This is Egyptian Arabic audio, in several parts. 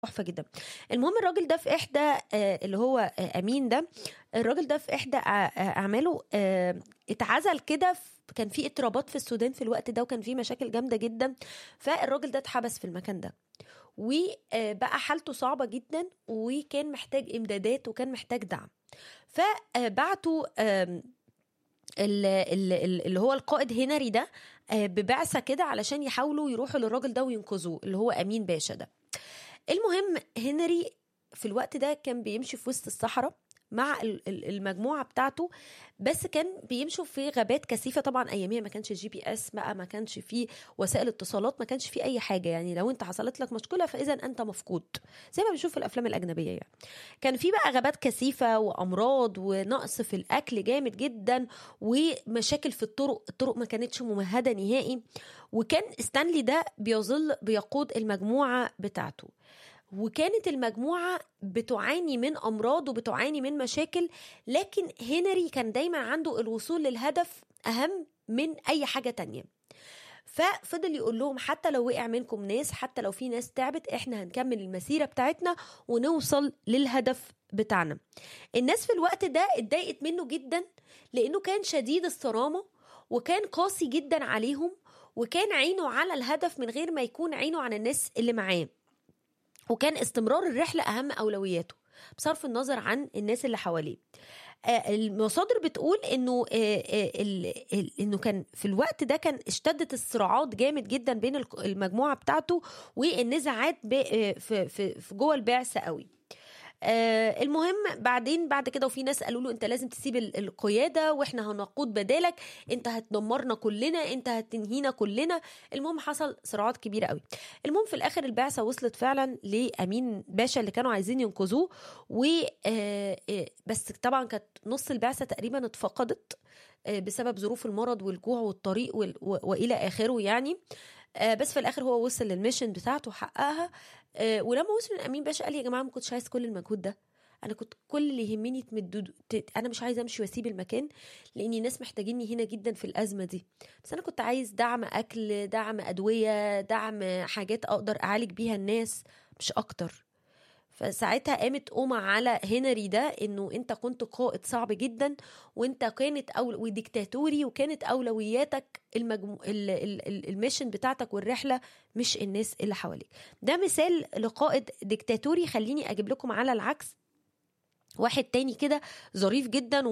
تحفه جدا المهم الراجل ده في احدى آه، اللي هو آه، امين ده الراجل ده في احدى أع- آه، اعماله آه، اتعزل كده في- كان في اضطرابات في السودان في الوقت ده وكان في مشاكل جامده جدا فالراجل ده اتحبس في المكان ده وبقى حالته صعبه جدا وكان محتاج امدادات وكان محتاج دعم فبعتوا آم، ال- ال- ال- اللي هو القائد هنري ده آه، ببعثه كده علشان يحاولوا يروحوا للراجل ده وينقذوه اللي هو امين باشا ده المهم هنري في الوقت ده كان بيمشي في وسط الصحراء مع ال- ال- المجموعه بتاعته بس كان بيمشوا في غابات كثيفه طبعا اياميها ما كانش جي بي اس بقى ما كانش فيه وسائل اتصالات ما كانش فيه اي حاجه يعني لو انت حصلت لك مشكله فاذا انت مفقود زي ما بنشوف في الافلام الاجنبيه يعني كان في بقى غابات كثيفه وامراض ونقص في الاكل جامد جدا ومشاكل في الطرق الطرق ما كانتش ممهده نهائي وكان ستانلي ده بيظل بيقود المجموعه بتاعته وكانت المجموعة بتعاني من أمراض وبتعاني من مشاكل لكن هنري كان دايما عنده الوصول للهدف أهم من أي حاجة تانية ففضل يقول لهم حتى لو وقع منكم ناس حتى لو في ناس تعبت احنا هنكمل المسيرة بتاعتنا ونوصل للهدف بتاعنا الناس في الوقت ده اتضايقت منه جدا لأنه كان شديد الصرامة وكان قاسي جدا عليهم وكان عينه على الهدف من غير ما يكون عينه على الناس اللي معاه وكان استمرار الرحلة أهم أولوياته بصرف النظر عن الناس اللي حواليه آه، المصادر بتقول انه آه، آه، ال- ال- انه كان في الوقت ده كان اشتدت الصراعات جامد جدا بين الك- المجموعه بتاعته والنزاعات ب- آه، في في في جوه البعثه قوي آه المهم بعدين بعد كده وفي ناس قالوا له انت لازم تسيب ال- القياده واحنا هنقود بدالك انت هتدمرنا كلنا انت هتنهينا كلنا المهم حصل صراعات كبيره قوي المهم في الاخر البعثه وصلت فعلا لامين باشا اللي كانوا عايزين ينقذوه و آه، آه، بس طبعا كانت نص البعثه تقريبا اتفقدت آه، بسبب ظروف المرض والجوع والطريق وال- و- والى اخره يعني آه، بس في الاخر هو وصل للميشن بتاعته وحققها آه، ولما وصل لامين باشا قال يا جماعه ما كنتش عايز كل المجهود ده انا كنت كل اللي يهمني تمدوا ت- انا مش عايزه امشي واسيب المكان لان الناس محتاجيني هنا جدا في الازمه دي بس انا كنت عايز دعم اكل دعم ادويه دعم حاجات اقدر اعالج بيها الناس مش اكتر فساعتها قامت قومة على هنري ده انه انت كنت قائد صعب جدا وانت كانت أول وديكتاتوري وكانت اولوياتك المجمو... ال... ال... ال- الميشن بتاعتك والرحله مش الناس اللي حواليك ده مثال لقائد ديكتاتوري خليني اجيب لكم على العكس واحد تاني كده ظريف جدا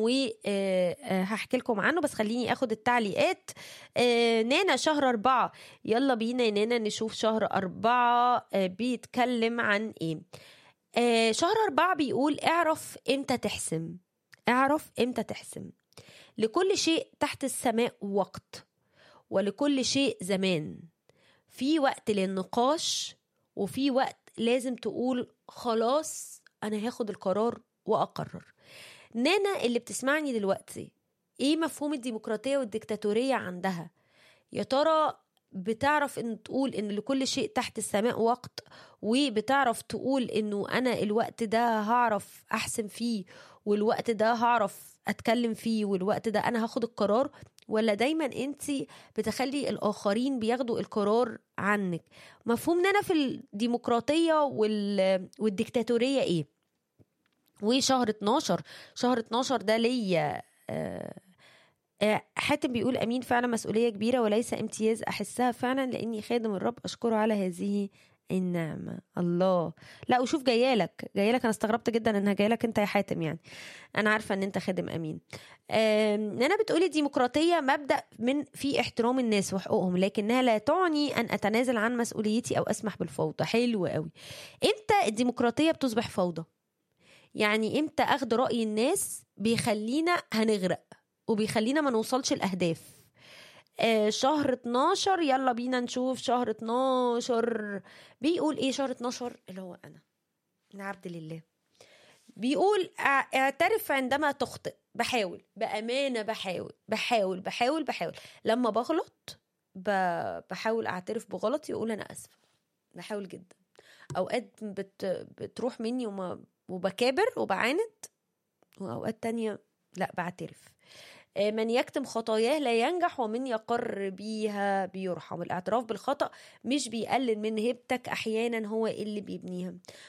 وهحكي لكم عنه بس خليني اخد التعليقات آه، نانا شهر أربعة يلا بينا يا نانا نشوف شهر أربعة آه، بيتكلم عن ايه آه، شهر أربعة بيقول اعرف امتى تحسم اعرف امتى تحسم لكل شيء تحت السماء وقت ولكل شيء زمان في وقت للنقاش وفي وقت لازم تقول خلاص انا هاخد القرار واقرر نانا اللي بتسمعني دلوقتي ايه مفهوم الديمقراطيه والديكتاتوريه عندها يا ترى بتعرف ان تقول ان لكل شيء تحت السماء وقت وبتعرف تقول انه انا الوقت ده هعرف احسم فيه والوقت ده هعرف اتكلم فيه والوقت ده انا هاخد القرار ولا دايما انت بتخلي الاخرين بياخدوا القرار عنك مفهوم نانا في الديمقراطيه وال... والديكتاتوريه ايه وشهر 12 شهر 12 ده ليا آه، آه، حاتم بيقول امين فعلا مسؤوليه كبيره وليس امتياز احسها فعلا لاني خادم الرب اشكره على هذه النعمه الله لا وشوف جايالك جايالك انا استغربت جدا انها جايلك انت يا حاتم يعني انا عارفه ان انت خادم امين آم، انا بتقولي الديمقراطيه مبدا من في احترام الناس وحقوقهم لكنها لا تعني ان اتنازل عن مسؤوليتي او اسمح بالفوضى حلو قوي امتى الديمقراطيه بتصبح فوضى يعني امتى اخد راي الناس بيخلينا هنغرق وبيخلينا ما نوصلش الاهداف آه شهر 12 يلا بينا نشوف شهر 12 بيقول ايه شهر 12 اللي هو انا من عبد لله بيقول اع- اعترف عندما تخطئ بحاول بأمانة بحاول بحاول بحاول بحاول لما بغلط ب- بحاول اعترف بغلطي واقول انا اسفة بحاول جدا اوقات بت بتروح مني وما وبكابر وبعاند واوقات تانية لا بعترف آه، من يكتم خطاياه لا ينجح ومن يقر بيها بيرحم الاعتراف بالخطأ مش بيقلل من هيبتك احيانا هو اللي بيبنيها